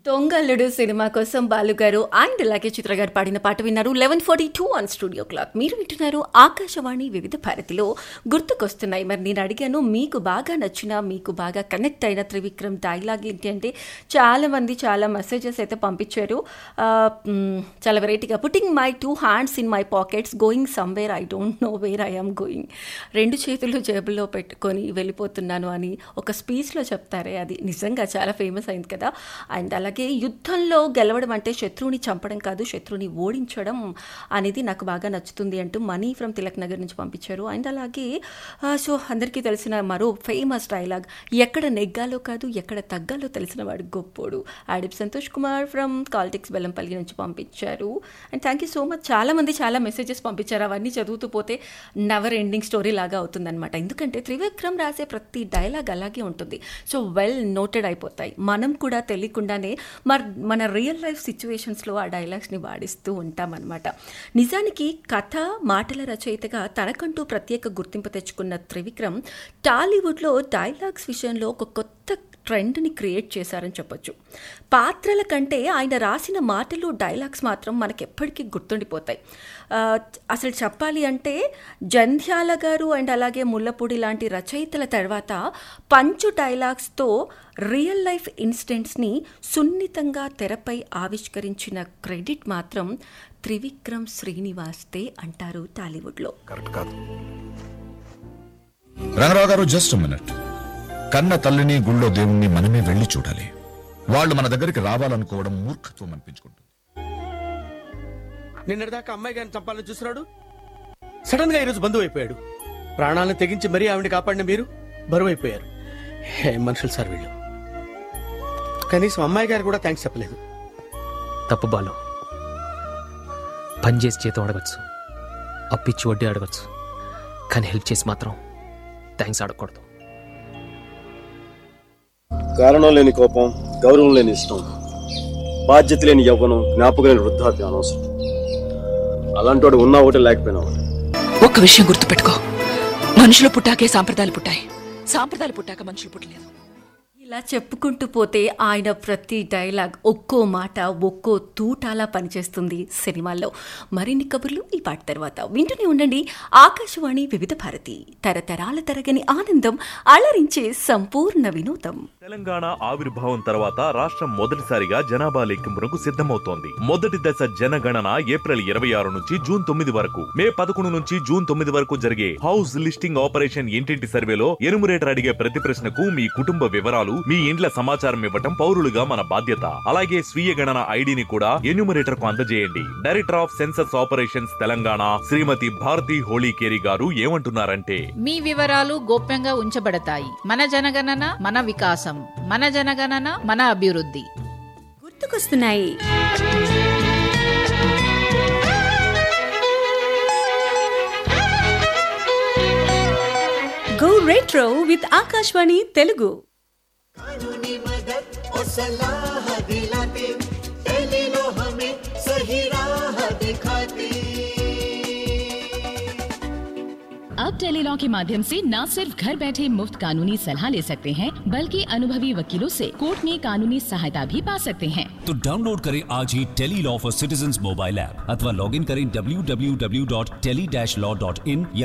దొంగల్లుడు cinema కోసం బాలు గారు and అలాగే చిత్ర గారు పాడిన పాట విన్నారు eleven forty two on studio clock మీరు వింటున్నారు ఆకాశవాణి వివిధ భారతిలో గుర్తుకొస్తున్నాయి మరి నేను అడిగాను మీకు బాగా నచ్చిన మీకు బాగా కనెక్ట్ అయిన త్రివిక్రమ్ డైలాగ్ ఏంటి అంటే చాలా మంది చాలా మెసేజెస్ అయితే పంపించారు ఆ, మ్, చాలా వెరైటీగా putting my two hands in my pockets going somewhere I don't know where I am going రెండు చేతులు జేబులో పెట్టుకొని వెళ్ళిపోతున్నాను అని ఒక స్పీచ్లో చెప్తారే అది నిజంగా చాలా ఫేమస్ అయింది కదా అండ్ అలాగే యుద్ధంలో గెలవడం అంటే శత్రువుని చంపడం కాదు శత్రువుని ఓడించడం అనేది నాకు బాగా నచ్చుతుంది అంటూ మనీ ఫ్రమ్ తిలక్ నగర్ నుంచి పంపించారు అండ్ అలాగే ఆ, సో అందరికీ తెలిసిన మరో ఫేమస్ డైలాగ్ ఎక్కడ నెగ్గాలో కాదు ఎక్కడ తగ్గాలో తెలిసిన వాడు గొప్పోడు ఆడిప్ సంతోష్ కుమార్ ఫ్రమ్ కాలిటిక్స్ బెల్లంపల్లి నుంచి పంపించారు and thank you so much చాలా మంది చాలా మెసేజెస్ పంపించారు అవన్నీ చదువుతూ పోతే నెవర్ ఎండింగ్ స్టోరీ లాగా అవుతుందన్నమాట ఎందుకంటే త్రివిక్రమ్ రాసే ప్రతి డైలాగ్ అలాగే ఉంటుంది సో వెల్ నోటెడ్ అయిపోతాయి మనం కూడా తెలియకుండానే మన మన రియల్ లైఫ్ సిచ్యువేషన్స్లో ఆ డైలాగ్స్ని వాడిస్తూ ఉంటామన్నమాట నిజానికి కథ మాటల రచయితగా తనకంటూ ప్రత్యేక గుర్తింపు తెచ్చుకున్న త్రివిక్రమ్ టాలీవుడ్లో డైలాగ్స్ విషయంలో ఒక కొత్త ట్రెండ్ని క్రియేట్ చేశారని చెప్పొచ్చు పాత్రల కంటే ఆయన రాసిన మాటలు డైలాగ్స్ మాత్రం మనకి ఎప్పటికీ గుర్తుండిపోతాయి ఆ, అసలు చెప్పాలి అంటే జంధ్యాల గారు అండ్ అలాగే ముల్లపూడి లాంటి రచయితల తర్వాత పంచు డైలాగ్స్తో రియల్ లైఫ్ ఇన్సిడెంట్స్ని సున్నితంగా తెరపై ఆవిష్కరించిన క్రెడిట్ మాత్రం త్రివిక్రమ్ శ్రీనివాస్తే అంటారు టాలీవుడ్లో కరెక్ట్ కాదు రంగరావు గారు జస్ట్ మినిట్ కన్న తల్లిని గుళ్ళో దేవుణ్ణి మనమే వెళ్ళి చూడాలి వాళ్ళు మన దగ్గరికి రావాలనుకోవడం మూర్ఖత్వం అనిపించుకుంటుంది నిన్నటిదాకా అమ్మాయి గారిని చంపాలని చూస్తున్నాడు సడన్ గా ఈరోజు బంధువు అయిపోయాడు ప్రాణాలను తెగించి మరీ ఆవిడ కాపాడిన మీరు బరువు అయిపోయారు ఏం మనుషులు సార్ వీళ్ళు కనీసం అమ్మాయి గారు కూడా థ్యాంక్స్ చెప్పలేదు తప్పు బాలు పని చేసి చేతం అడగచ్చు అప్పిచ్చి వడ్డీ అడగచ్చు కానీ హెల్ప్ చేసి మాత్రం థ్యాంక్స్ అడగకూడదు కారణం లేని కోపం గౌరవం లేని ఇష్టం బాధ్యత లేని యవ్వనం జ్ఞాపకం లేని వృద్ధాప్యం అనవసరం అలాంటి వాడు ఉన్నా ఒకటి లేకపోయినా ఒకటి ఒక్క విషయం గుర్తుపెట్టుకో మనుషులు పుట్టాకే సాంప్రదాయాలు పుట్టాయి సాంప్రదాయాలు పుట్టాక మనుషులు పుట్టలేదు ఇలా చెప్పుకుంటూ పోతే ఆయన ప్రతి డైలాగ్ ఒక్కో మాట ఒక్కో తూటాలా పనిచేస్తుంది సినిమాల్లో మరిన్ని కబుర్లు ఈ పాట తర్వాత వింటూనే ఉండండి ఆకాశవాణి వివిధ భారతి తరతరాల తరగని ఆనందం అలరించే సంపూర్ణ వినోదం తెలంగాణ ఆవిర్భావం తర్వాత రాష్ట్రం మొదటిసారిగా జనాభా లెక్కింపునకు సిద్ధమవుతోంది మొదటి దశ జనగణన ఏప్రిల్ ఇరవై ఆరు నుంచి జూన్ తొమ్మిది వరకు మే పదకొండు నుంచి జూన్ తొమ్మిది వరకు జరిగే హౌస్ లిస్టింగ్ ఆపరేషన్ ఇంటింటి సర్వేలో ఎనుమరేటర్ అడిగే ప్రతి ప్రశ్నకు మీ కుటుంబ వివరాలు మీ ఇండ్ల సమాచారం ఇవ్వటం పౌరులుగా మన బాధ్యత అలాగే స్వీయ గణన ఐడిని కూడా ఎన్యూమరేటర్ కు అందజేయండి director of census operations Telangana Shrimati Bharati Holikeri garu ఏమంటున్నారంటే మీ వివరాలు గోప్యంగా ఉంచబడతాయి మన జనగణన మన వికాసం మన జనగణన మన అభివృద్ధి గుర్తుకొస్తున్నాయి go retro with Akashvani Telugu अब टेलीलॉ के माध्यम से न सिर्फ घर बैठे मुफ्त कानूनी सलाह ले सकते हैं बल्कि अनुभवी वकीलों से कोर्ट में कानूनी सहायता भी पा सकते हैं तो डाउनलोड करें आज ही tele law for citizen mobile app अथवा लॉग इन करें www.tele-law.in या